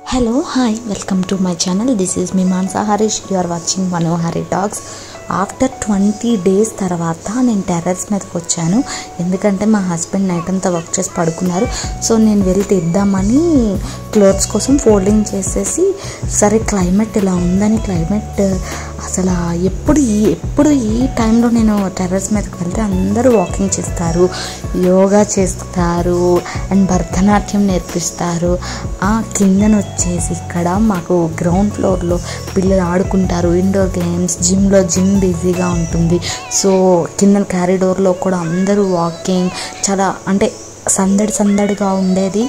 hello hi welcome to my channel this is me Mansa Harish you are watching Manohari talks after twenty days తర్వాత నేను terrace మీదకి వచ్చాను ఎందుకంటే మా హస్బెండ్ నైట్ అంతా వర్క్ చేసి పడుకున్నారు సో నేను వెళ్ళి తెద్దామని క్లోత్స్ కోసం ఫోల్డింగ్ చేసేసి సరే క్లైమేట్ ఇలా ఉందని క్లైమేట్ అసలు ఎప్పుడు ఈ ఎప్పుడు ఈ టైంలో నేను టెర్రస్ మీదకి వెళ్తే అందరూ వాకింగ్ చేస్తారు యోగా చేస్తారు అండ్ భరతనాట్యం నేర్పిస్తారు ఆ కిందన వచ్చేసి ఇక్కడ మాకు గ్రౌండ్ ఫ్లోర్లో పిల్లలు ఆడుకుంటారు ఇండోర్ గేమ్స్ జిమ్లో జిమ్ బిజీగా ఉంటుంది సో కింద క్యారిడోర్లో కూడా అందరూ వాకింగ్ చాలా అంటే సందడి సందడిగా ఉండేది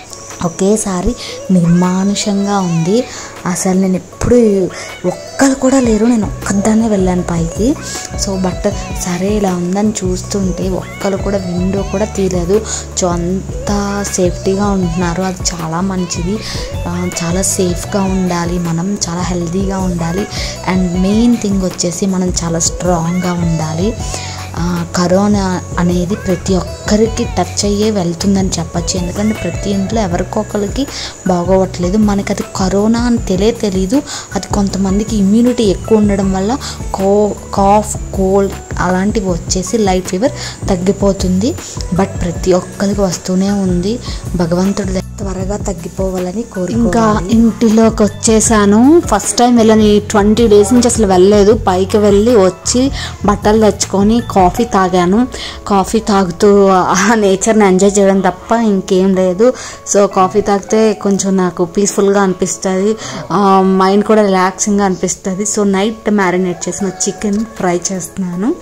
ఒకేసారి నిర్మానుషంగా ఉంది అసలు నేను ఎప్పుడు ఒక్కరు కూడా లేరు నేను ఒక్కదాన్నే వెళ్ళాను పైకి సో బట్ సరే ఇలా ఉందని చూస్తుంటే ఒక్కరు కూడా విండో కూడా తీయలేదు సో అంత సేఫ్టీగా ఉంటున్నారు అది చాలా మంచిది ఆ, చాలా సేఫ్గా ఉండాలి మనం చాలా హెల్తీగా ఉండాలి అండ్ మెయిన్ థింగ్ వచ్చేసి మనం చాలా స్ట్రాంగ్గా ఉండాలి ఆ, కరోనా అనేది ప్రతి ఒక్కరికి టచ్ అయ్యే వెళ్తుందని చెప్పచ్చు ఎందుకంటే ప్రతి ఇంట్లో ఎవరికొకరికి బాగోవట్లేదు మనకి అది కరోనా అని తెలియ తెలీదు అది కొంతమందికి ఇమ్యూనిటీ ఎక్కువ ఉండడం వల్ల కో కాఫ్ కోల్డ్ అలాంటివి వచ్చేసి లైట్ ఫీవర్ తగ్గిపోతుంది బట్ ప్రతి ఒక్కరికి వస్తూనే ఉంది భగవంతుడి దయ త్వరగా తగ్గిపోవాలని కోరిక ఇంకా ఇంటిలోకి వచ్చేసాను ఫస్ట్ టైం వెళ్ళని ట్వంటీ డేస్ నుంచి అసలు వెళ్ళలేదు పైకి వెళ్ళి వచ్చి బట్టలు తెచ్చుకొని కాఫీ తాగాను కాఫీ తాగుతూ ఆ నేచర్ని ఎంజాయ్ చేయడం తప్ప ఇంకేం లేదు సో కాఫీ తాగితే కొంచెం నాకు పీస్ఫుల్గా అనిపిస్తుంది మైండ్ కూడా రిలాక్సింగ్గా అనిపిస్తుంది సో నైట్ మ్యారినేట్ చేసిన చికెన్ ఫ్రై చేస్తున్నాను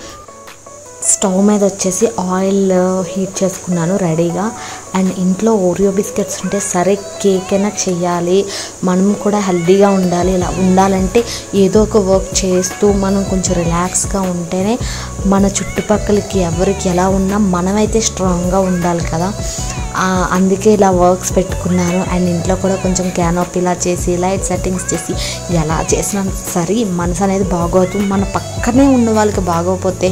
స్టవ్ మీద వచ్చేసి ఆయిల్ హీట్ చేసుకున్నాను రెడీగా అండ్ ఇంట్లో ఓరియో బిస్కెట్స్ ఉంటే సరే కేక్ అయినా చెయ్యాలి మనం కూడా హెల్తీగా ఉండాలి ఇలా ఉండాలంటే ఏదో ఒక వర్క్ చేస్తూ మనం కొంచెం రిలాక్స్గా ఉంటేనే మన చుట్టుపక్కలకి ఎవరికి ఎలా ఉన్నా మనమైతే స్ట్రాంగ్గా ఉండాలి కదా ఆ, అందుకే ఇలా వర్క్స్ పెట్టుకున్నాను అండ్ ఇంట్లో కూడా కొంచెం క్యానోప్ ఇలా చేసి లైట్ సెట్టింగ్స్ చేసి ఎలా చేసినా సరే మనసు అనేది బాగోదు మన పక్కనే ఉన్న వాళ్ళకి బాగోకపోతే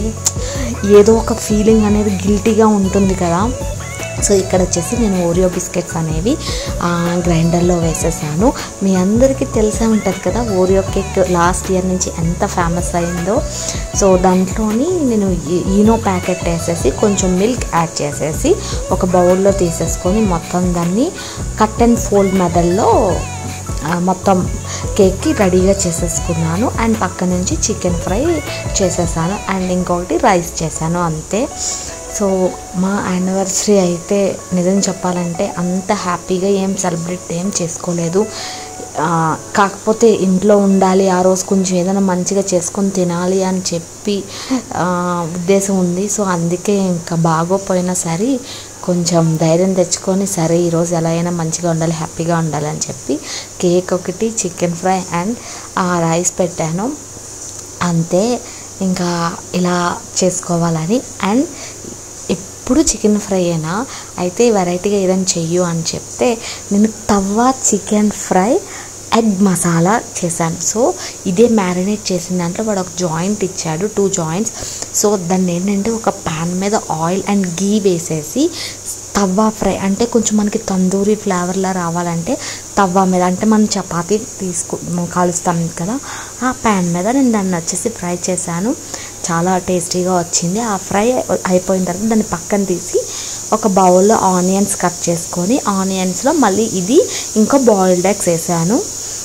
ఏదో ఒక ఫీలింగ్ అనేది గిల్టీగా ఉంటుంది కదా సో ఇక్కడ వచ్చేసి నేను ఓరియో బిస్కెట్స్ అనేవి ఆ, గ్రైండర్లో వేసేసాను మీ అందరికీ తెలిసే ఉంటుంది కదా ఓరియో కేక్ లాస్ట్ ఇయర్ నుంచి ఎంత ఫేమస్ అయిందో సో దాంట్లోని నేను ఈ- ఈనో ప్యాకెట్ వేసేసి కొంచెం మిల్క్ యాడ్ చేసేసి ఒక బౌల్లో తీసేసుకొని మొత్తం దాన్ని కట్ అండ్ ఫోల్డ్ మెథడ్లో ఆ, మొత్తం కేక్కి రెడీగా చేసేసుకున్నాను అండ్ పక్క నుంచి చికెన్ ఫ్రై చేసేసాను అండ్ ఇంకొకటి రైస్ చేశాను అంతే సో మా యానివర్సరీ అయితే నిజం చెప్పాలంటే అంత హ్యాపీగా ఏం సెలబ్రేట్ ఏం చేసుకోలేదు ఆ, కాకపోతే ఇంట్లో ఉండాలి ఆ రోజు కొంచెం ఏదైనా మంచిగా చేసుకొని తినాలి అని చెప్పి ఆ, ఉద్దేశం ఉంది సో అందుకే ఇంకా బాగోపోయినా సరే కొంచెం ధైర్యం తెచ్చుకొని సరే ఈరోజు ఎలా అయినా మంచిగా ఉండాలి హ్యాపీగా ఉండాలి అని చెప్పి కేక్ ఒకటి చికెన్ ఫ్రై అండ్ ఆ రైస్ పెట్టాను అంతే ఇంకా ఇలా చేసుకోవాలని అండ్ ఎప్పుడు చికెన్ ఫ్రై అయినా అయితే వెరైటీగా ఏదైనా చెయ్యు అని చెప్తే నేను తవ్వ చికెన్ ఫ్రై ఎగ్ మసాలా చేశాను సో ఇదే మ్యారినేట్ చేసిన దాంట్లో వాడు ఒక జాయింట్ ఇచ్చాడు టూ జాయింట్స్ సో దాన్ని ఏంటంటే ఒక ప్యాన్ మీద ఆయిల్ అండ్ గీ వేసేసి తవ్వా ఫ్రై అంటే కొంచెం మనకి తందూరి ఫ్లేవర్లా రావాలంటే తవ్వా మీద అంటే మనం చపాతీ తీసుకు కాలుస్తాం కదా ఆ ప్యాన్ మీద నేను దాన్ని వచ్చేసి ఫ్రై చేశాను చాలా టేస్టీగా వచ్చింది ఆ ఫ్రై అయిపోయిన తర్వాత దాన్ని పక్కన తీసి ఒక బౌల్లో ఆనియన్స్ కట్ చేసుకొని ఆనియన్స్లో మళ్ళీ ఇది ఇంకా బాయిల్డ్ ఎగ్స్ వేసాను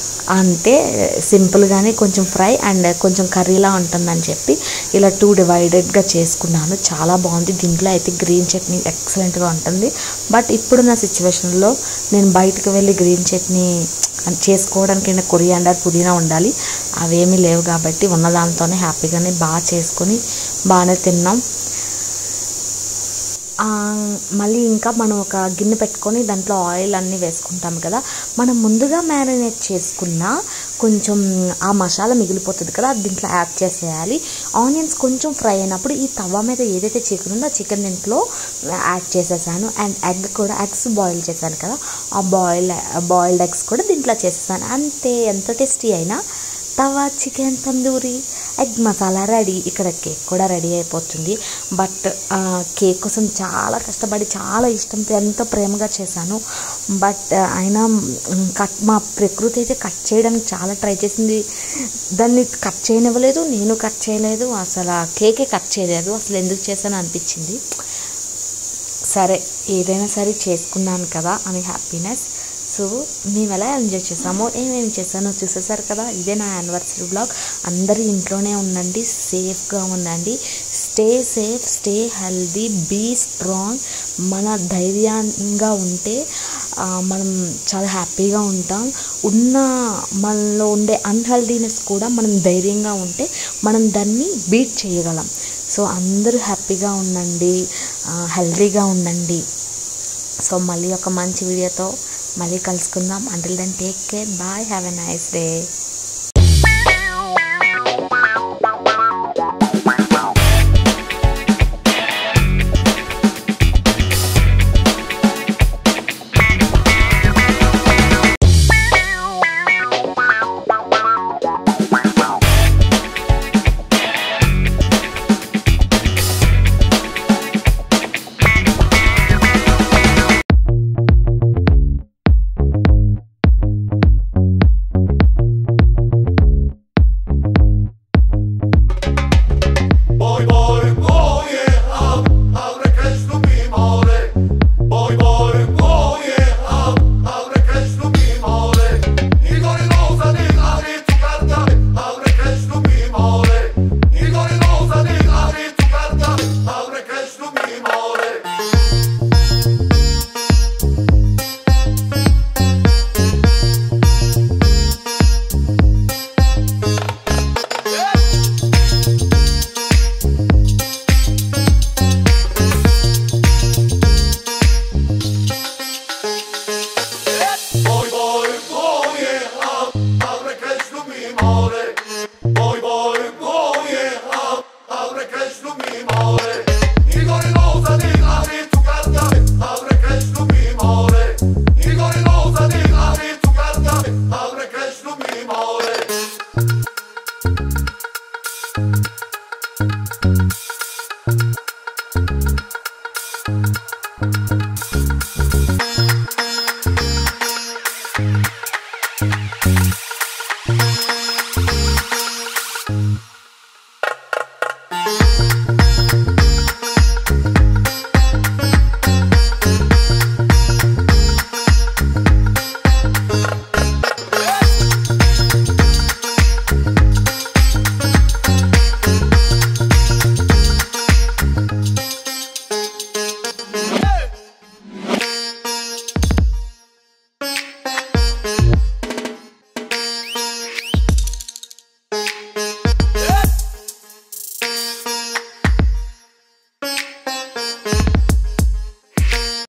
అంతే సింపుల్గానే కొంచెం ఫ్రై అండ్ కొంచెం కర్రీలా ఉంటుందని చెప్పి ఇలా టూ డివైడెడ్గా చేసుకున్నాను చాలా బాగుంది దీంట్లో అయితే గ్రీన్ చట్నీ ఎక్సలెంట్గా ఉంటుంది బట్ ఇప్పుడున్న సిచ్యువేషన్లో నేను బయటకు వెళ్ళి గ్రీన్ చట్నీ చేసుకోవడానికి నాకు కొరియాండర్ పుదీనా ఉండాలి అవేమీ లేవు కాబట్టి ఉన్న దాంతోనే హ్యాపీగానే బాగా చేసుకొని బాగానే తిన్నాం ఆ, మళ్ళీ ఇంకా మనం ఒక గిన్నె పెట్టుకొని దాంట్లో ఆయిల్ అన్నీ వేసుకుంటాం కదా మనం ముందుగా మ్యారినేట్ చేసుకున్న కొంచెం ఆ మసాలా మిగిలిపోతుంది కదా అది దీంట్లో యాడ్ చేసేయాలి ఆనియన్స్ కొంచెం ఫ్రై అయినప్పుడు ఈ తవా మీద ఏదైతే చికెన్ ఉందో ఆ చికెన్ దీంట్లో యాడ్ చేసేసాను అండ్ ఎగ్ కూడా ఎగ్స్ బాయిల్ చేశాను కదా ఆ బాయిల్ బాయిల్డ్ ఎగ్స్ కూడా దీంట్లో చేసేసాను అంతే ఎంత టేస్టీ అయినా tawa chicken tandoori egg masala ready ఇక్కడ కేక్ కూడా రెడీ అయిపోతుంది బట్ కేక్ కోసం చాలా కష్టపడి చాలా ఇష్టంతో ఎంతో ప్రేమగా చేశాను బట్ అయినా మ్, కట్ మా ప్రకృతి అయితే కట్ చేయడానికి చాలా ట్రై చేసింది దాన్ని కట్ చేయనివ్వలేదు నేను కట్ చేయలేదు అసలు ఆ కేకే కట్ చేయలేదు అసలు ఎందుకు చేశాను అనిపించింది సరే ఏదైనా సరే చేసుకున్నాను కదా అని హ్యాపీనెస్ సో మేము ఎలా ఎంజాయ్ చేసామో ఏమేమి చేశానో చూసేసారు కదా ఇదే నా యానివర్సరీ బ్లాగ్ అందరూ ఇంట్లోనే ఉండండి సేఫ్గా ఉండండి stay safe stay healthy be strong మన ధైర్యంగా ఉంటే ఆ, మనం చాలా హ్యాపీగా ఉంటాం ఉన్న మనలో ఉండే అన్హెల్దీనెస్ కూడా మనం ధైర్యంగా ఉంటే మనం దాన్ని బీట్ చేయగలం సో అందరూ హ్యాపీగా ఉండండి హెల్తీగా ఉండండి సో మళ్ళీ ఒక మంచి వీడియోతో మళ్ళీ కలుసుకుందాం until then take care bye have a nice day